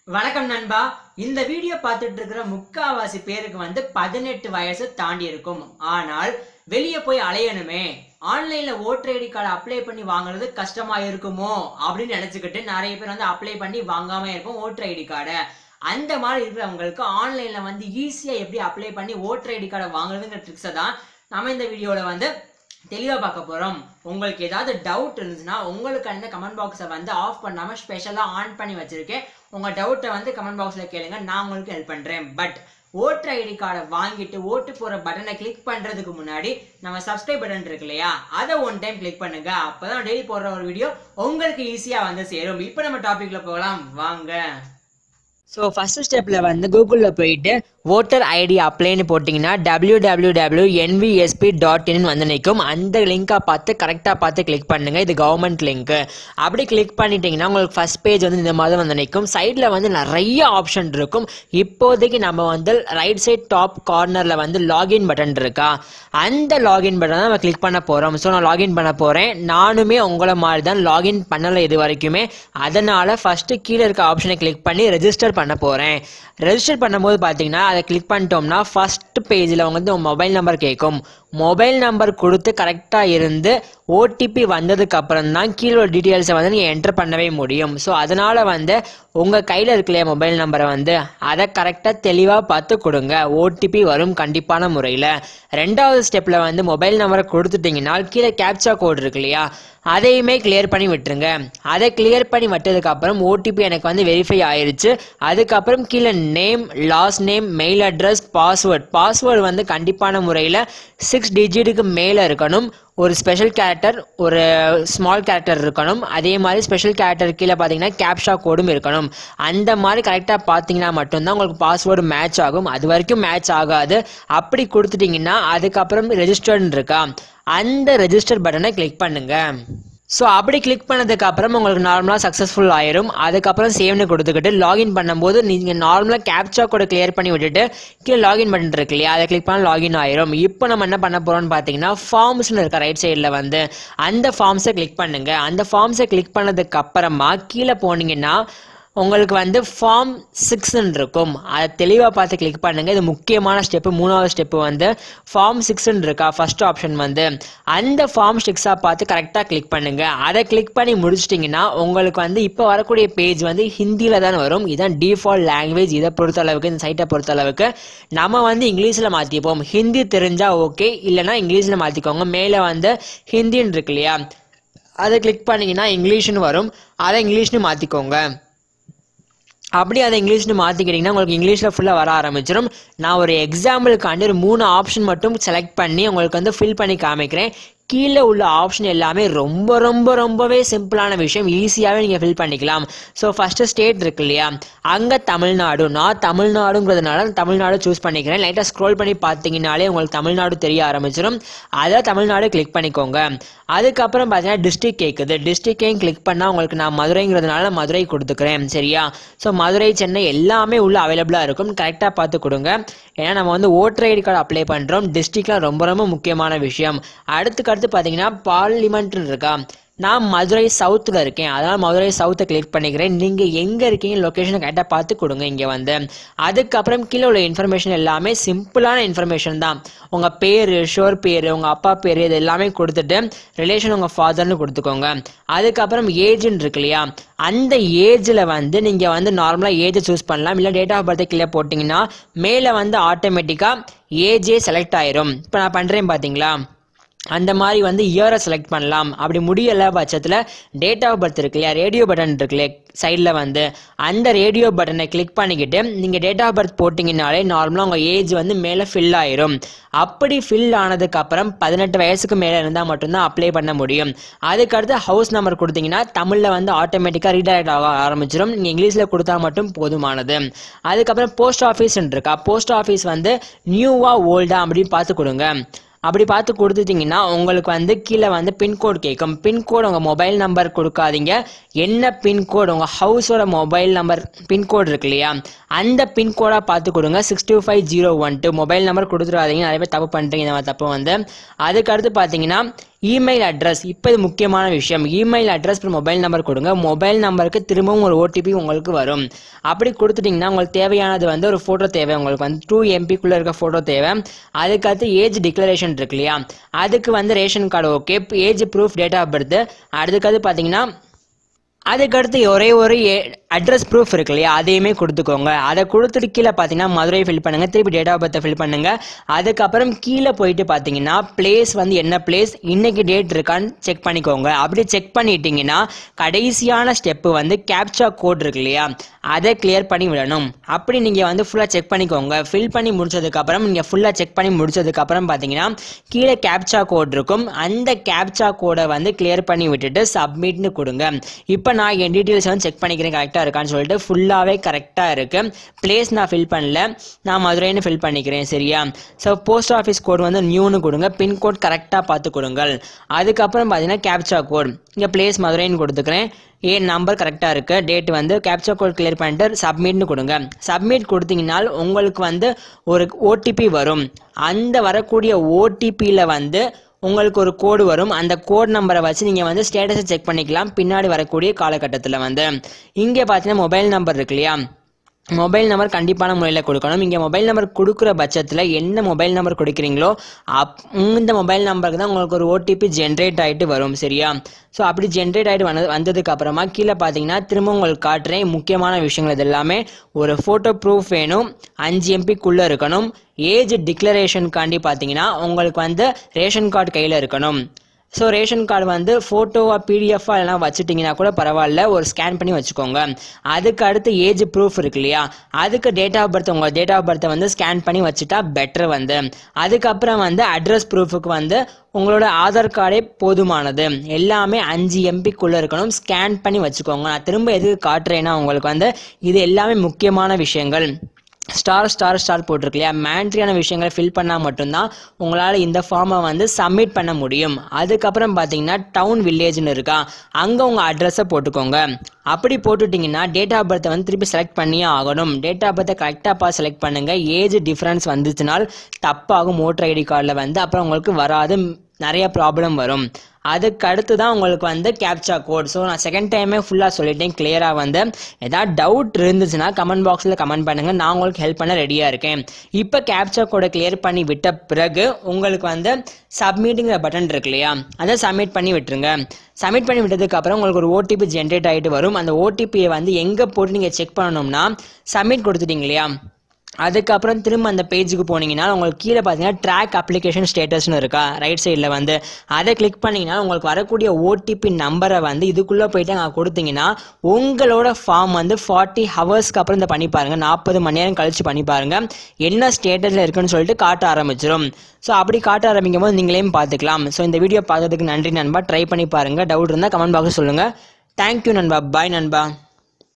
வணக்கம் நண்பா இந்த வீடியோ பார்த்துட்டு இருக்கிற முக்காவாசி பேருக்கு வந்து பதினெட்டு வயசு தாண்டி இருக்கும் ஆனால் வெளியே போய் அலையணுமே ஆன்லைன்ல ஓட்டர் ஐடி கார்டு அப்ளை பண்ணி வாங்குறது கஷ்டமா இருக்குமோ அப்படின்னு நினைச்சுக்கிட்டு நிறைய பேர் வந்து அப்ளை பண்ணி வாங்காம இருக்கும் ஓட்டர் ஐடி கார்டை அந்த மாதிரி இருக்கிறவங்களுக்கு ஆன்லைன்ல வந்து ஈஸியா எப்படி அப்ளை பண்ணி ஓட்டர் ஐடி கார்டை வாங்குறதுங்கிற ட்ரிக்ஸை தான் நம்ம இந்த வீடியோல வந்து தெளிவாக பார்க்க போகிறோம் உங்களுக்கு ஏதாவது டவுட் இருந்துச்சுன்னா உங்களுக்கு அந்த கமெண்ட் பாக்ஸை வந்து ஆஃப் பண்ணாமல் ஸ்பெஷலாக ஆன் பண்ணி வச்சுருக்கேன் உங்கள் டவுட்டை வந்து கமெண்ட் பாக்ஸில் கேளுங்க நான் உங்களுக்கு ஹெல்ப் பண்ணுறேன் பட் ஓட்டர் ஐடி கார்டை வாங்கிட்டு ஓட்டு போகிற பட்டனை கிளிக் பண்ணுறதுக்கு முன்னாடி நம்ம சப்ஸ்கிரைப் பட்டன் இருக்கு இல்லையா அதை ஒன் டைம் கிளிக் பண்ணுங்க அப்போ தான் டெய்லி போடுற ஒரு வீடியோ உங்களுக்கு ஈஸியாக வந்து சேரும் இப்போ நம்ம டாப்பிக்கில் போகலாம் வாங்க ஸோ ஃபஸ்ட்டு ஸ்டெப்பில் வந்து கூகுளில் போயிட்டு ஓட்டர் ஐடி அப்ளைன்னு போட்டிங்கன்னா W W W NVSP dot in வந்து நிற்கும் அந்த லிங்க்கை பார்த்து கரெக்டாக பார்த்து கிளிக் பண்ணுங்கள் இது கவர்மெண்ட் லிங்க்கு அப்படி கிளிக் பண்ணிட்டீங்கன்னா உங்களுக்கு ஃபஸ்ட் பேஜ் வந்து இந்த மாதிரி வந்து நிற்கும் சைடில் வந்து நிறைய ஆப்ஷன் இருக்கும் இப்போதைக்கு நம்ம வந்து ரைட் சைட் டாப் கார்னரில் வந்து லாகின் பட்டன் இருக்கா அந்த லாகின் பட்டன் தான் நம்ம கிளிக் பண்ண போகிறோம் ஸோ நான் லாகின் பண்ண போகிறேன் நானுமே உங்களை மாதிரி தான் லாகின் பண்ணலை இது வரைக்குமே அதனால் ஃபஸ்ட்டு கீழே இருக்க ஆப்ஷனை கிளிக் பண்ணி ரெஜிஸ்டர் பண்ண போகிறேன் ரெஜிஸ்டர் பண்ணும்போது பார்த்தீங்கன்னா அதை கிளிக் பண்ணிட்டோம்னா ஃபஸ்ட் பேஜில் வந்து உங்கள் மொபைல் நம்பர் கேட்கும் மொபைல் நம்பர் கொடுத்து கரெக்டாக இருந்து ஓடிபி வந்ததுக்கு அப்புறம் தான் கீழே உள்ள டீட்டெயில்ஸை வந்து நீங்கள் என்டர் பண்ணவே முடியும் ஸோ அதனால் வந்து உங்கள் கையில் இருக்கலையே மொபைல் நம்பரை வந்து அதை கரெக்டாக தெளிவாக பார்த்து கொடுங்க ஓடிபி வரும் கண்டிப்பான முறையில் ரெண்டாவது ஸ்டெப்பில் வந்து மொபைல் நம்பரை கொடுத்துட்டிங்கன்னா கீழே கேப்சா கோட் இருக்கு இல்லையா அதையுமே கிளியர் பண்ணி விட்டுருங்க அதை கிளியர் பண்ணி விட்டதுக்கு அப்புறம் ஓடிபி எனக்கு வந்து வெரிஃபை ஆயிருச்சு அதுக்கப்புறம் கீழே name last name mail address password password வந்து கண்டிப்பான முறையில் சிக்ஸ் டிஜிட்டுக்கு மேலே இருக்கணும் ஒரு ஸ்பெஷல் கேரக்டர் ஒரு ஸ்மால் கேரக்டர் இருக்கணும் அதே மாதிரி ஸ்பெஷல் கேரக்டர் கீழே பார்த்தீங்கன்னா கேப்ஷா கோடும் இருக்கணும் அந்த மாதிரி கரெக்டாக பார்த்தீங்கன்னா மட்டும்தான் உங்களுக்கு பாஸ்வேர்டு மேட்ச் ஆகும் அது வரைக்கும் மேட்ச் ஆகாது அப்படி கொடுத்துட்டிங்கன்னா அதுக்கப்புறம் ரெஜிஸ்டர்னு இருக்கா அந்த ரெஜிஸ்டர் பட்டனை கிளிக் பண்ணுங்க ஸோ அப்படி கிளிக் பண்ணதுக்கு அப்புறம் உங்களுக்கு நார்மலாக சக்ஸஸ்ஃபுல் ஆயிரும் அதுக்கப்புறம் சேவ்னு கொடுத்துக்கிட்டு லாகின் பண்ணும்போது நீங்கள் நார்மலாக கேப்சா கூட கிளியர் பண்ணி விட்டுட்டு கீழே லாகின் பட்டன் இருக்கு இல்லையா அதை கிளிக் பண்ணால் லாகின் ஆயிரும் இப்போ நம்ம என்ன பண்ண போகிறோம்னு பார்த்தீங்கன்னா ஃபார்ம்ஸ்னு இருக்க ரைட் சைடில் வந்து அந்த ஃபார்ம்ஸை கிளிக் பண்ணுங்க அந்த ஃபார்ம்ஸை கிளிக் பண்ணதுக்கு அப்புறமா கீழே போனீங்கன்னா உங்களுக்கு வந்து ஃபார்ம் சிக்ஸ்ன்னு இருக்கும் அதை தெளிவாக பார்த்து கிளிக் பண்ணுங்கள் இது முக்கியமான ஸ்டெப்பு மூணாவது ஸ்டெப்பு வந்து ஃபார்ம் சிக்ஸ்ன்னு இருக்கா ஃபர்ஸ்ட் ஆப்ஷன் வந்து அந்த ஃபார்ம் சிக்ஸாக பார்த்து கரெக்டாக கிளிக் பண்ணுங்கள் அதை கிளிக் பண்ணி முடிச்சிட்டிங்கன்னா உங்களுக்கு வந்து இப்போ வரக்கூடிய பேஜ் வந்து ஹிந்தியில் தான் வரும் இதான் டிஃபால்ட் லாங்குவேஜ் இதை பொறுத்தளவுக்கு இந்த சைட்டை பொறுத்தளவுக்கு நம்ம வந்து இங்கிலீஷில் மாற்றிப்போம் ஹிந்தி தெரிஞ்சால் ஓகே இல்லைனா இங்கிலீஷில் மாற்றிக்கோங்க மேலே வந்து ஹிந்தின்னு இருக்கு இல்லையா அதை கிளிக் பண்ணிங்கன்னா இங்கிலீஷ்னு வரும் அதை இங்கிலீஷ்னு மாற்றிக்கோங்க அப்படி அதை இங்கிலீஷ்னு மாற்றிக்கிட்டிங்கன்னா உங்களுக்கு இங்கிலீஷில் ஃபுல்லாக வர ஆரம்பிச்சிடும் நான் ஒரு எக்ஸாம்பிளுக்காண்டி ஒரு மூணு ஆப்ஷன் மட்டும் செலக்ட் பண்ணி உங்களுக்கு வந்து ஃபில் பண்ணி காமிக்கிறேன் கீழே உள்ள ஆப்ஷன் எல்லாமே ரொம்ப ரொம்ப ரொம்பவே சிம்பிளான விஷயம் ஈஸியாகவே நீங்கள் ஃபில் பண்ணிக்கலாம் ஸோ ஃபஸ்ட்டு ஸ்டேட் இருக்கு இல்லையா அங்கே தமிழ்நாடு நான் தமிழ்நாடுங்கிறதுனால தமிழ்நாடு சூஸ் பண்ணிக்கிறேன் லைட்டாக ஸ்க்ரோல் பண்ணி பார்த்தீங்கனாலே உங்களுக்கு தமிழ்நாடு தெரிய ஆரம்பிச்சிடும் அதை தமிழ்நாடு கிளிக் பண்ணிக்கோங்க அதுக்கப்புறம் பார்த்தீங்கன்னா டிஸ்ட்ரிக் கேட்குது டிஸ்ட்ரிக்கையும் கிளிக் பண்ணால் உங்களுக்கு நான் மதுரைங்கிறதுனால மதுரை கொடுத்துக்கிறேன் சரியா ஸோ மதுரை சென்னை எல்லாமே உள்ள அவைலபிளாக இருக்கும் கரெக்டாக பார்த்து கொடுங்க ஏன்னா நம்ம வந்து ஓட்டர் ஐடி கார்டு அப்ளை பண்ணுறோம் டிஸ்ட்ரிக்ட்லாம் ரொம்ப ரொம்ப முக்கியமான விஷயம் அடுத்துக்கு அடுத்து பார்த்தீங்கன்னா பார்லிமெண்ட்னு இருக்கா நான் மதுரை சவுத்தில் இருக்கேன் அதனால் மதுரை சவுத்தை கிளிக் பண்ணிக்கிறேன் நீங்கள் எங்கே இருக்கீங்க லொக்கேஷனை கரெக்டாக பார்த்து கொடுங்க இங்கே வந்து அதுக்கப்புறம் கீழே உள்ள இன்ஃபர்மேஷன் எல்லாமே சிம்பிளான இன்ஃபர்மேஷன் தான் உங்கள் பேர் ஷோர் பேர் உங்கள் அப்பா பேர் இது எல்லாமே கொடுத்துட்டு ரிலேஷன் உங்கள் ஃபாதர்னு கொடுத்துக்கோங்க அதுக்கப்புறம் ஏஜ்னு இருக்கு இல்லையா அந்த ஏஜில் வந்து நீங்கள் வந்து நார்மலாக ஏஜை சூஸ் பண்ணலாம் இல்லை டேட் ஆஃப் பர்த்தை கீழே போட்டிங்கன்னா மேலே வந்து ஆட்டோமேட்டிக்காக ஏஜே செலக்ட் ஆயிரும் இப்போ நான் பண்ணுறேன் பார்த்தீங்களா அந்த மாதிரி வந்து இயரை செலக்ட் பண்ணலாம் அப்படி முடியலை பட்சத்தில் டேட் ஆஃப் பர்த் இருக்கு இல்லையா ரேடியோ பட்டன் இருக்கு இல்லையா சைடில் வந்து அந்த ரேடியோ பட்டனை கிளிக் பண்ணிக்கிட்டு நீங்கள் டேட் ஆஃப் பர்த் போட்டிங்கனாலே நார்மலாக உங்கள் ஏஜ் வந்து மேலே ஃபில் ஆயிரும் அப்படி ஃபில் ஆனதுக்கப்புறம் பதினெட்டு வயசுக்கு மேலே இருந்தால் மட்டும்தான் அப்ளை பண்ண முடியும் அதுக்கடுத்து ஹவுஸ் நம்பர் கொடுத்தீங்கன்னா தமிழில் வந்து ஆட்டோமேட்டிக்காக ரீடைரக்ட் ஆக ஆரம்பிச்சிடும் நீங்கள் இங்கிலீஷில் கொடுத்தா மட்டும் போதுமானது அதுக்கப்புறம் போஸ்ட் ஆஃபீஸ் இருக்கா போஸ்ட் ஆஃபீஸ் வந்து நியூவா ஓல்டா அப்படின்னு பார்த்து கொடுங்க அப்படி பார்த்து கொடுத்துட்டிங்கன்னா உங்களுக்கு வந்து கீழே வந்து பின்கோட் கேட்கும் பின்கோட் உங்கள் மொபைல் நம்பர் கொடுக்காதீங்க என்ன பின்கோட் உங்கள் ஹவுஸோட மொபைல் நம்பர் பின்கோட் இருக்கு இல்லையா அந்த பின்கோடாக பார்த்து கொடுங்க six two five zero one two mobile number கொடுத்துடாதீங்க நிறைய பேர் தப்பு பண்ணுறீங்க இந்த மாதிரி தப்பு வந்து அதுக்கடுத்து பார்த்தீங்கன்னா இமெயில் அட்ரஸ் இப்போ இது முக்கியமான விஷயம் இமெயில் அட்ரஸ் மொபைல் நம்பர் கொடுங்க மொபைல் நம்பருக்கு திரும்பவும் ஒரு ஓடிபி உங்களுக்கு வரும் அப்படி கொடுத்துட்டிங்கன்னா உங்களுக்கு தேவையானது வந்து ஒரு ஃபோட்டோ தேவை உங்களுக்கு வந்து டூ எம்பிக்குள்ளே இருக்க ஃபோட்டோ தேவை அதுக்கடுத்து ஏஜ் டிக்ளரேஷன் இருக்கு இல்லையா அதுக்கு வந்து ration card okay age proof date of birth அதுக்கடுத்து பார்த்தீங்கன்னா அதுக்கடுத்து ஒரே ஒரு அட்ரஸ் ப்ரூஃப் இருக்கு இல்லையா அதையுமே கொடுத்துக்கோங்க அதை கொடுத்துட்டு கீழே பார்த்தீங்கன்னா மதுரை ஃபில் பண்ணுங்க திருப்பி டேட் ஆஃப் பர்த்தை ஃபில் பண்ணுங்க அதுக்கப்புறம் கீழே போயிட்டு பார்த்தீங்கன்னா பிளேஸ் வந்து என்ன பிளேஸ் இன்னைக்கு டேட் இருக்கான்னு செக் பண்ணிக்கோங்க அப்படி செக் பண்ணிட்டீங்கன்னா கடைசியான ஸ்டெப்பு வந்து கேப்சா கோட் இருக்கு இல்லையா அதை கிளியர் பண்ணி விடணும் அப்படி நீங்கள் வந்து ஃபுல்லாக செக் பண்ணிக்கோங்க ஃபில் பண்ணி முடிச்சதுக்கப்புறம் நீங்கள் ஃபுல்லாக செக் பண்ணி முடிச்சதுக்கப்புறம் பார்த்தீங்கன்னா கீழே கேப்சா கோட் இருக்கும் அந்த கேப்சா கோடை வந்து கிளியர் பண்ணி விட்டுட்டு சப்மிட்னு கொடுங்க இப்போ நான் என் டீட்டெயில்ஸ் வந்து செக் பண்ணிக்கிறேன் கரெக்டாக இருக்கான்னு சொல்லிட்டு ஃபுல்லாகவே கரெக்டாக இருக்கு பிளேஸ் நான் ஃபில் பண்ணல நான் மதுரைன்னு ஃபில் பண்ணிக்கிறேன் சரியா ஸோ போஸ்ட் ஆஃபீஸ் கோட் வந்து நியூன்னு கொடுங்க பின்கோட் கரெக்டாக பார்த்து கொடுங்கள் அதுக்கப்புறம் பார்த்தீங்கன்னா கேப்சா கோட் இங்கே பிளேஸ் மதுரைன்னு கொடுத்துக்கிறேன் ஏன் நம்பர் கரெக்டாக இருக்குது டேட் வந்து கேப்சா கோட் கிளியர் பண்ணிட்டு சப்மிட்னு கொடுங்க சப்மிட் கொடுத்தீங்கன்னா உங்களுக்கு வந்து ஒரு ஓடிபி வரும் அந்த வரக்கூடிய ஓடிபியில் வந்து உங்களுக்கு ஒரு கோடு வரும் அந்த கோட் நம்பரை வச்சு நீங்கள் வந்து ஸ்டேட்டஸை செக் பண்ணிக்கலாம் பின்னாடி வரக்கூடிய காலகட்டத்தில் வந்து இங்கே பார்த்தீங்கன்னா மொபைல் நம்பர் இருக்கு இல்லையா மொபைல் நம்பர் கண்டிப்பான முறையில் கொடுக்கணும் இங்கே மொபைல் நம்பர் கொடுக்குற பட்சத்தில் என்ன மொபைல் நம்பர் கொடுக்குறீங்களோ அப் இந்த மொபைல் நம்பருக்கு தான் உங்களுக்கு ஒரு ஓடிபி ஜென்ரேட் ஆகிட்டு வரும் சரியா ஸோ அப்படி ஜென்ரேட் ஆகிட்டு வந்தது வந்ததுக்கு அப்புறமா கீழே பார்த்தீங்கன்னா திரும்ப உங்களுக்கு காட்டுறேன் முக்கியமான விஷயங்கள் இது எல்லாமே ஒரு ஃபோட்டோ ப்ரூஃப் வேணும் அஞ்சு எம்பிக்குள்ளே இருக்கணும் ஏஜ் டிக்ளரேஷனுக்காண்டி பார்த்தீங்கன்னா உங்களுக்கு வந்து ரேஷன் கார்டு கையில் இருக்கணும் ஸோ ரேஷன் கார்டு வந்து ஃபோட்டோவாக பிடிஎஃபாக எல்லாம் வச்சுட்டிங்கன்னா கூட பரவாயில்ல ஒரு ஸ்கேன் பண்ணி வச்சுக்கோங்க அதுக்கு அடுத்து ஏஜ் ப்ரூஃப் இருக்கு இல்லையா அதுக்கு டேட் ஆஃப் பர்த் உங்கள் டேட் ஆஃப் பர்த்தை வந்து ஸ்கேன் பண்ணி வச்சுட்டா பெட்டர் வந்து அதுக்கப்புறம் வந்து அட்ரஸ் ப்ரூஃபுக்கு வந்து உங்களோட ஆதார் கார்டே போதுமானது எல்லாமே அஞ்சு எம்பிக்குள்ளே இருக்கணும் ஸ்கேன் பண்ணி வச்சுக்கோங்க நான் திரும்ப எதுக்கு காட்டுறேன்னா உங்களுக்கு வந்து இது எல்லாமே முக்கியமான விஷயங்கள் ஸ்டார் ஸ்டார் ஸ்டார் போட்டிருக்கு இல்லையா மேண்ட்ரியான விஷயங்களை ஃபில் பண்ணால் மட்டும்தான் உங்களால் இந்த ஃபார்மை வந்து சப்மிட் பண்ண முடியும் அதுக்கப்புறம் பார்த்தீங்கன்னா டவுன் வில்லேஜ்னு இருக்கா அங்கே உங்கள் அட்ரஸை போட்டுக்கோங்க அப்படி போட்டுட்டிங்கன்னா டேட் ஆஃப் பர்த்தை வந்து திருப்பி செலக்ட் பண்ணியே ஆகணும் டேட் ஆஃப் பர்த்தை கரெக்டாக செலக்ட் பண்ணுங்கள் ஏஜ் டிஃப்ரென்ஸ் வந்துச்சுனால் தப்பாகும் ஓட்டர் ஐடி கார்டில் வந்து அப்புறம் உங்களுக்கு வராது நிறைய ப்ராப்ளம் வரும் அதுக்கு அடுத்து தான் உங்களுக்கு வந்து கேப்சா கோட் ஸோ நான் செகண்ட் டைமே ஃபுல்லாக சொல்லிட்டேன் கிளியராக வந்து ஏதாவது டவுட் இருந்துச்சுன்னா கமெண்ட் பாக்ஸில் கமெண்ட் பண்ணுங்கள் நான் உங்களுக்கு ஹெல்ப் பண்ண ரெடியாக இருக்கேன் இப்போ கேப்சா கோடை கிளியர் பண்ணி விட்ட பிறகு உங்களுக்கு வந்து சப்மிட்டுங்கிற பட்டன் இருக்கு இல்லையா அதை சப்மிட் பண்ணி விட்டுருங்க சப்மிட் பண்ணி விட்டதுக்கு அப்புறம் உங்களுக்கு ஒரு ஓடிபி ஜென்ரேட் ஆகிட்டு வரும் அந்த ஓடிபியை வந்து எங்கே போட்டு நீங்கள் செக் பண்ணணும்னா சப்மிட் கொடுத்துட்டீங்க இல்லையா அதுக்கப்புறம் திரும்ப அந்த பேஜுக்கு போனீங்கன்னா உங்களுக்கு கீழே பார்த்தீங்கன்னா ட்ராக் அப்ளிகேஷன் ஸ்டேட்டஸ்னு இருக்கா ரைட் சைடில் வந்து அதை கிளிக் பண்ணிங்கன்னா உங்களுக்கு வரக்கூடிய ஓடிபி நம்பரை வந்து இதுக்குள்ளே போயிட்டு அங்கே கொடுத்தீங்கன்னா உங்களோட ஃபார்ம் வந்து ஃபார்ட்டி ஹவர்ஸ்க்கு அப்புறம் இந்த பண்ணி பாருங்கள் நாற்பது மணி நேரம் கழிச்சு பண்ணி பாருங்கள் என்ன ஸ்டேட்டஸில் இருக்குன்னு சொல்லிட்டு காட்ட ஆரம்பிச்சிடும் ஸோ அப்படி காட்ட ஆரம்பிக்கும் போது நீங்களையும் பார்த்துக்கலாம் ஸோ இந்த வீடியோ பார்த்ததுக்கு நன்றி நண்பா ட்ரை பண்ணி பாருங்கள் டவுட் இருந்தால் கமெண்ட் பாக்ஸில் சொல்லுங்கள் தேங்க்யூ நண்பா பாய் நண்பா